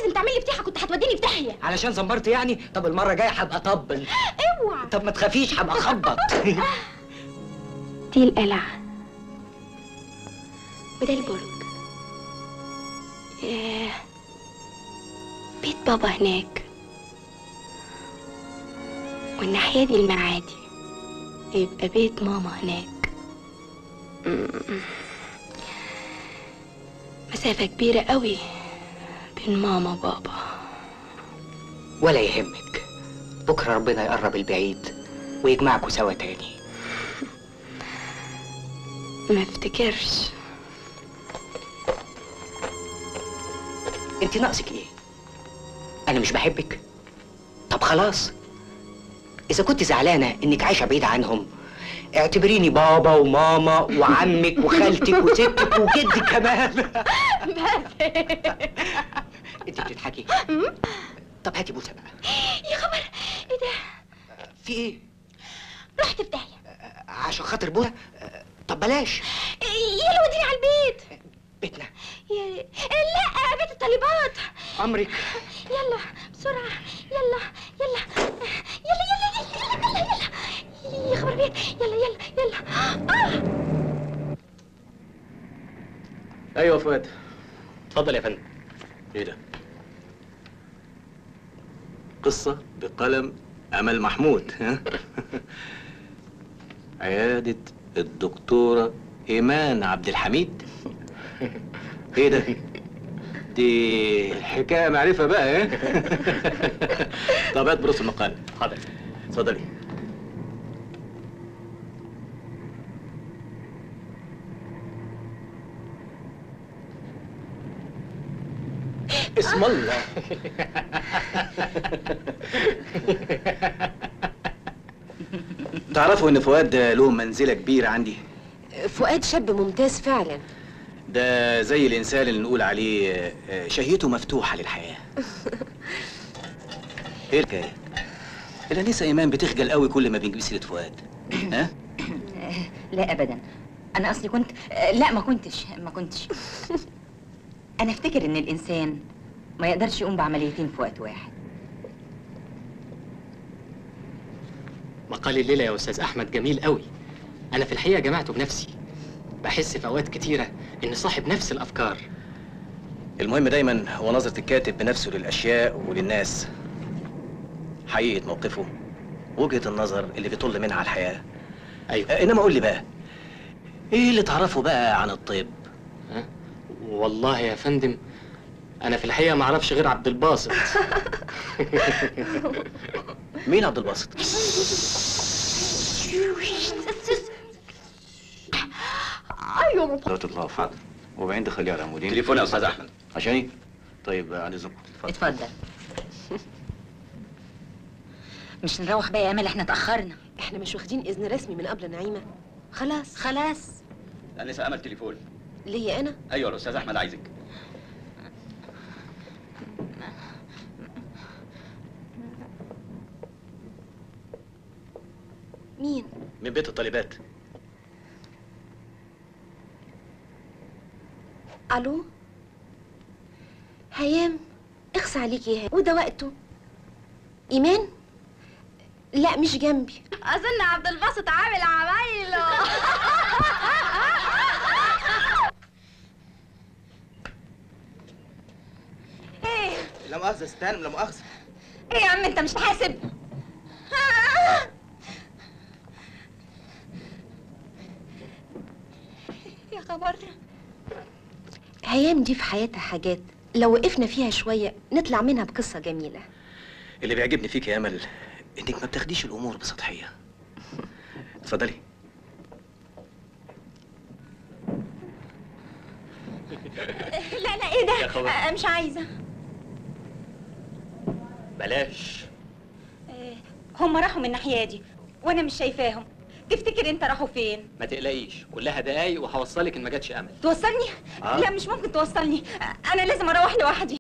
لازم تعمل لي فتيحه كنت هتوديني في داهيه علشان زمرت يعني طب المره الجايه هبقى طبل اوعى طب ما تخافيش هبقى اخبط دي القلعه وده البرج ياه بيت بابا هناك والناحية دي المعادي يبقى بيت ماما هناك م- مسافة كبيرة قوي بين ماما وبابا ولا يهمك بكره ربنا يقرب البعيد ويجمعكوا سوا تاني ما افتكرش انت ناقصك ايه انا مش بحبك طب خلاص اذا كنت زعلانه انك عايشه بعيد عنهم اعتبريني بابا وماما وعمك وخالتك وستك وجدك كمان انت بتضحكي طب هاتي بوسه بقى يا خبر ايه ده في ايه رحت في داهية عشان خاطر بوسه طب بلاش يلا وديني على البيت بيتنا يا لا بيت الطالبات امرك يلا بسرعة يلا يلا يلا يلا يلا يلا يلا يلا يا خبر بيه يلا يلا يلا آه. ايوه فؤاد اتفضل يا فندم ايه ده قصة بقلم أمل محمود ها عيادة الدكتورة إيمان عبد الحميد ايه ده دي حكاية معرفة بقى ايه طب هات بروس المقال حاضر اتفضلي اسم الله تعرفوا ان فؤاد ده له منزلة كبيرة عندي فؤاد شاب ممتاز فعلا ده زي الانسان اللي نقول عليه آه، آه، شهيته مفتوحه للحياه ايه الحكايه الانسه ايمان بتخجل قوي كل ما بنجيب سيره فؤاد ها لا ابدا انا اصلي كنت لا ما كنتش ما كنتش انا افتكر ان الانسان ما يقدرش يقوم بعمليتين في وقت واحد مقال الليله يا استاذ احمد جميل قوي انا في الحقيقه جمعته بنفسي بحس في اوقات كتيره اني صاحب نفس الافكار المهم دايما هو نظره الكاتب بنفسه للاشياء وللناس حقيقه موقفه وجهه النظر اللي بيطل منها على الحياه ايوه آه، انما قول لي بقى ايه اللي تعرفه بقى عن الطب ها؟ والله يا فندم انا في الحقيقه ما اعرفش غير عبد الباسط مين عبد الباسط ايوه لا تطلع حاضر وبعدين دخليه على عمودين تليفون يا استاذ احمد عشاني طيب عن اذنكم اتفضل اتفضل مش نروح بقى يا امل احنا اتاخرنا احنا مش واخدين اذن رسمي من قبل نعيمه خلاص خلاص انسه امل تليفون ليا انا ايوه الاستاذ احمد عايزك مين من بيت الطالبات الو هيام اخصى عليكي يا هيام وده وقته ايمان لا مش جنبي اظن عبد الباسط عامل عمايله ايه لا مؤاخذه استنى لا مؤاخذه ايه يا عم انت مش حاسب يا خبر هيام دي في حياتها حاجات لو وقفنا فيها شويه نطلع منها بقصه جميله اللي بيعجبني فيك يا امل انك ما بتاخديش الامور بسطحيه اتفضلي لا لا ايه يا ده خبر. آه، مش عايزه بلاش آه، هم راحوا من الناحيه دي وانا مش شايفاهم تفتكر انت راحوا فين ما تقلقيش كلها دقايق وهوصلك ان ما جاتش امل توصلني آه. لا مش ممكن توصلني آه، انا لازم اروح لوحدي